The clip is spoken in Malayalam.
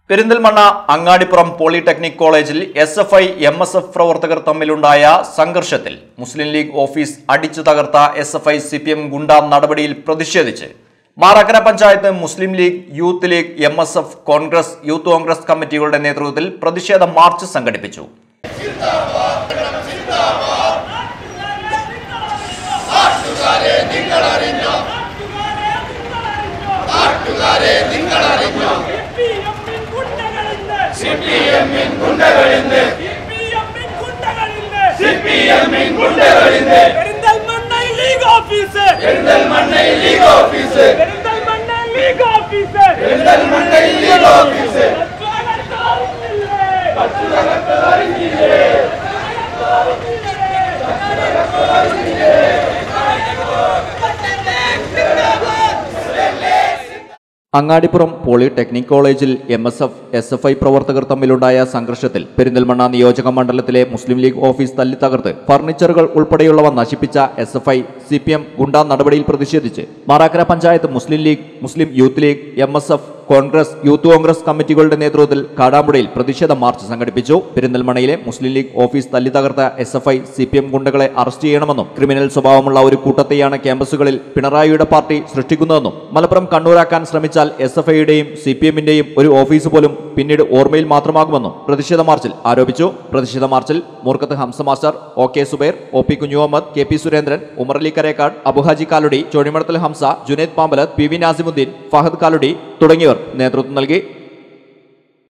പെരിന്തൽമണ്ണ അങ്ങാടിപ്പുറം പോളിടെക്നിക് കോളേജിൽ S F I M S F പ്രവർത്തകർ തമ്മിലുണ്ടായ സംഘർഷത്തിൽ മുസ്ലിം ലീഗ് ഓഫീസ് അടിച്ചു തകർത്ത S F I C P M ഗുണ്ടാം നടപടിയിൽ പ്രതിഷേധിച്ച് Marakkara panchayat Muslim League Youth League M S F Congress Youth Congress കമ്മിറ്റികളുടെ നേതൃത്വത്തിൽ പ്രതിഷേധ മാർച്ച് സംഘടിപ്പിച്ചു സിപിഎമ്മിൻ ഗുണ്ടകളിന്ന് സിപിഎമ്മിൻ ഗുണ്ടകളിന്ന് Perinthalmanna League office Perinthalmanna League office Perinthalmanna League office Perinthalmanna League office Angadipuram polytechnic കോളേജിൽ M S F S F I പ്രവർത്തകർ തമ്മിലുണ്ടായ സംഘർഷത്തിൽ പെരിന്തൽമണ്ണ നിയോജക മണ്ഡലത്തിലെ മുസ്ലിം ലീഗ് ഓഫീസ് തല്ലി തകർത്ത് ഫർണിച്ചറുകൾ ഉൾപ്പെടെയുള്ളവ നശിപ്പിച്ച S F I C P M ഗുണ്ടാ നടപടിയിൽ പ്രതിഷേധിച്ച് Marakkara panchayat Muslim League Muslim Youth League M S F Congress Youth Congress കമ്മിറ്റികളുടെ നേതൃത്വത്തിൽ കാടാമ്പുഴയിൽ പ്രതിഷേധ മാർച്ച് സംഘടിപ്പിച്ചു പെരിന്തൽമണ്ണയിലെ മുസ്ലിം ലീഗ് ഓഫീസ് തല്ലി തകർത്ത S F I C P M ഗുണ്ടകളെ അറസ്റ്റ് ചെയ്യണമെന്നും ക്രിമിനൽ സ്വഭാവമുള്ള ഒരു കൂട്ടത്തെയാണ് ക്യാമ്പസുകളിൽ പിണറായിയുടെ പാർട്ടി സൃഷ്ടിക്കുന്നതെന്നും മലപ്പുറം കണ്ണൂരാക്കാൻ ശ്രമിച്ചാൽ എസ് എഫ് ഐയുടെയും സി പി എമ്മിന്റെയും ഒരു ഓഫീസ് പോലും പിന്നീട് ഓർമ്മയിൽ മാത്രമാകുമെന്നും പ്രതിഷേധ മാർച്ചിൽ ആരോപിച്ചു പ്രതിഷേധ മാർച്ചിൽ Moorkkath Hamsa master O K Zubair O P Kunjumuhammed K P Surendran Umarali Karekkad Abuhaji Kaludi Chonimadathil Hamsa Junaid Pambalath P V Nasimuddin Fahad Kaludi തുടങ്ങിയവർ നേതൃത്വം നൽകി